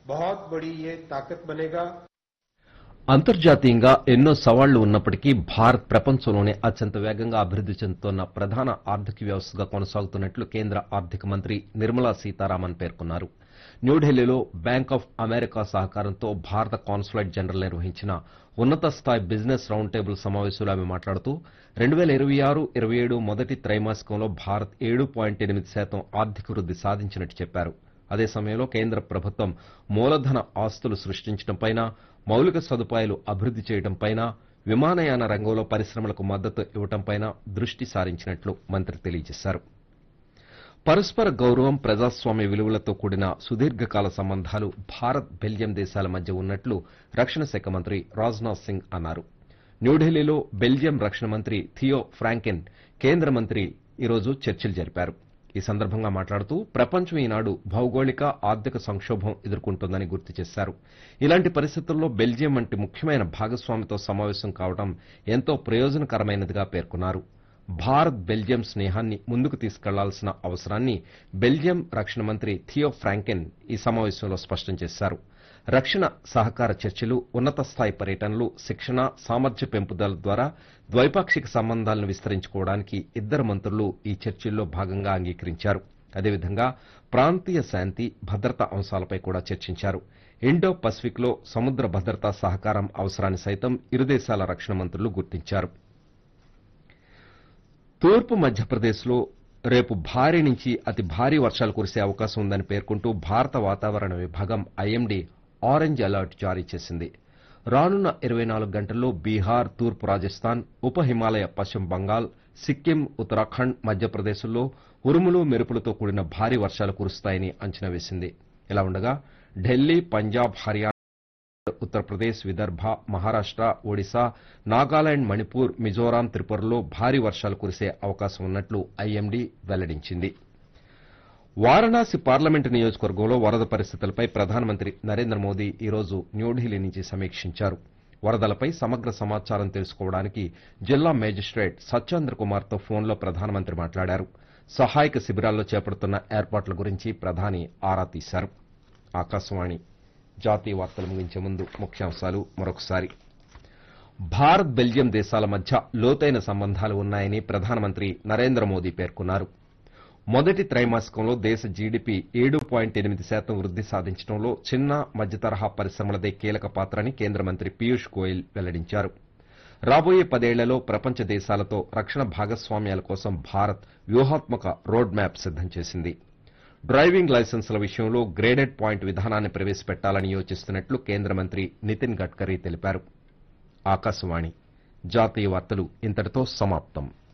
बहुत बड़ी ये ताकत बनेगा అంతర్జాతీయంగా ఎన్నో సవాళ్లు ఉన్నప్పటికీ భారత్ ప్రపంచంలోనే అత్యంత వేగంగా అభివృద్ది చెందుతోన్న ప్రధాన ఆర్థిక వ్యవస్థగా కొనసాగుతున్నట్లు కేంద్ర ఆర్థిక మంత్రి నిర్మలా సీతారామన్ పేర్కొన్నారు న్యూఢిల్లీలో బ్యాంక్ ఆఫ్ అమెరికా సహకారంతో భారత కాన్సులేట్ జనరల్ నిర్వహించిన ఉన్నత స్థాయి బిజినెస్ రౌండ్ టేబుల్ సమావేశంలో ఆమె మాట్లాడుతూ రెండు వేల ఇరవై ఆరు ఇరవై ఏడు మొదటి త్రైమాసికంలో భారత్ ఏడు పాయింట్ ఎనిమిది శాతం ఆర్థిక వృద్ది సాధించినట్టు చెప్పారు అదే సమయంలో కేంద్ర ప్రభుత్వం మూలధన ఆస్తులు సృష్టించడంపైన మౌలిక సదుపాయాలు అభివృద్ది చేయడంపైన విమానయాన రంగంలో పరిశ్రమలకు మద్దతు ఇవ్వడంపైన దృష్టి సారించినట్లు మంత్రి తెలియజేశారు పరస్పర గౌరవం ప్రజాస్వామ్య విలువలతో కూడిన సుదీర్ఘకాల సంబంధాలు భారత్ బెల్జియం దేశాల మధ్య ఉన్నట్లు రక్షణ శాఖ మంత్రి రాజ్నాథ్ సింగ్ అన్నారు న్యూఢిల్లీలో బెల్జియం రక్షణ మంత్రి థియో ఫ్రాంకెన్ కేంద్ర మంత్రి ఈరోజు చర్చలు జరిపారు ఈ సందర్భంగా మాట్లాడుతూ ప్రపంచం ఈనాడు భౌగోళిక ఆర్థిక సంక్షోభం ఎదుర్కొంటోందని గుర్తు చేశారు ఇలాంటి పరిస్థితుల్లో బెల్జియం వంటి ముఖ్యమైన భాగస్వామితో సమావేశం కావడం ఎంతో ప్రయోజనకరమైనదిగా పేర్కొన్నారు భారత్ బెల్జియం స్నేహాన్ని ముందుకు తీసుకెళ్లాల్సిన అవసరాన్ని బెల్జియం రక్షణ మంత్రి థియో ఫ్రాంకెన్ ఈ సమావేశంలో స్పష్టం చేశారు రక్షణ సహకార చర్చలు ఉన్నత స్థాయి పర్యటనలు శిక్షణ సామర్థ్య పెంపుదల ద్వారా ద్వైపాక్షిక సంబంధాలను విస్తరించుకోవడానికి ఇద్దరు మంత్రులు ఈ చర్చల్లో భాగంగా అంగీకరించారు అదేవిధంగా ప్రాంతీయ శాంతి భద్రతా అంశాలపై కూడా చర్చించారు ఇండో పసిఫిక్ లో సముద్ర భద్రతా సహకారం అవసరాన్ని సైతం ఇరు దేశాల రక్షణ మంత్రులు గుర్తించారు తూర్పు మధ్యప్రదేశ్లో రేపు భారీ నుంచి అతి భారీ వర్షాలు కురిసే అవకాశం ఉందని పేర్కొంటూ భారత వాతావరణ విభాగం ఐఎండీ ఆరెంజ్ అలర్ట్ జారీ చేసింది రానున్న ఇరవై నాలుగు గంటల్లో బీహార్ తూర్పు రాజస్థాన్ ఉప హిమాలయ పశ్చిమ బంగాల్ సిక్కిం ఉత్తరాఖండ్ మధ్యప్రదేశ్లో ఉరుములు మెరుపులతో కూడిన భారీ వర్షాలు కురుస్తాయని అంచనా వేసింది ఇలా ఉండగా ఢిల్లీ పంజాబ్ హర్యానా ఉత్తరప్రదేశ్ విదర్భ మహారాష్ట ఒడిశా నాగాలాండ్ మణిపూర్ మిజోరాం త్రిపురలో భారీ వర్షాలు కురిసే అవకాశం ఉన్నట్లు ఐఎండీ వెల్లడించింది వారణాసి పార్లమెంటు నియోజకవర్గంలో వరద పరిస్థితులపై ప్రధానమంత్రి నరేంద్ర మోదీ ఈ రోజు న్యూఢిల్లీ నుంచి సమీక్షించారు వరదలపై సమగ్ర సమాచారం తెలుసుకోవడానికి జిల్లా మేజిస్ట్రేట్ సత్యేంద్ర కుమార్తో ఫోన్లో ప్రధానమంత్రి మాట్లాడారు సహాయక శిబిరాల్లో చేపడుతున్న ఏర్పాట్ల గురించి ప్రధాని ఆరా తీశారు ఆకాశవాణి జాతీయ వార్తలు ముగించే ముందు ముఖ్యాంశాలు మరొకసారి భారత్ బెల్జియం దేశాల మధ్య లోతైన సంబంధాలు ఉన్నాయని ప్రధానమంత్రి నరేంద్ర మోదీ పేర్కొన్నారు మొదటి త్రైమాసికంలో దేశ జీడీపీ ఏడు పాయింట్ ఎనిమిది శాతం వృద్ది సాధించడంలో చిన్న మధ్యతరహా పరిశ్రమలదే కీలక పాత్రని కేంద్ర మంత్రి పీయూష్ గోయల్ వెల్లడించారు రాబోయే పదేళ్లలో ప్రపంచ దేశాలతో రక్షణ భాగస్వామ్యాల కోసం భారత్ వ్యూహాత్మక రోడ్ మ్యాప్ సిద్దం చేసింది డ్రైవింగ్ లైసెన్సుల విషయంలో గ్రేడెడ్ పాయింట్ విధానాన్ని ప్రవేశపెట్టాలని యోచిస్తున్నట్లు కేంద్ర మంత్రి నితిన్ గడ్కరీ తెలిపారు ఆకాశవాణి జాతీయ వార్తలు ఇంతటితో సమాప్తం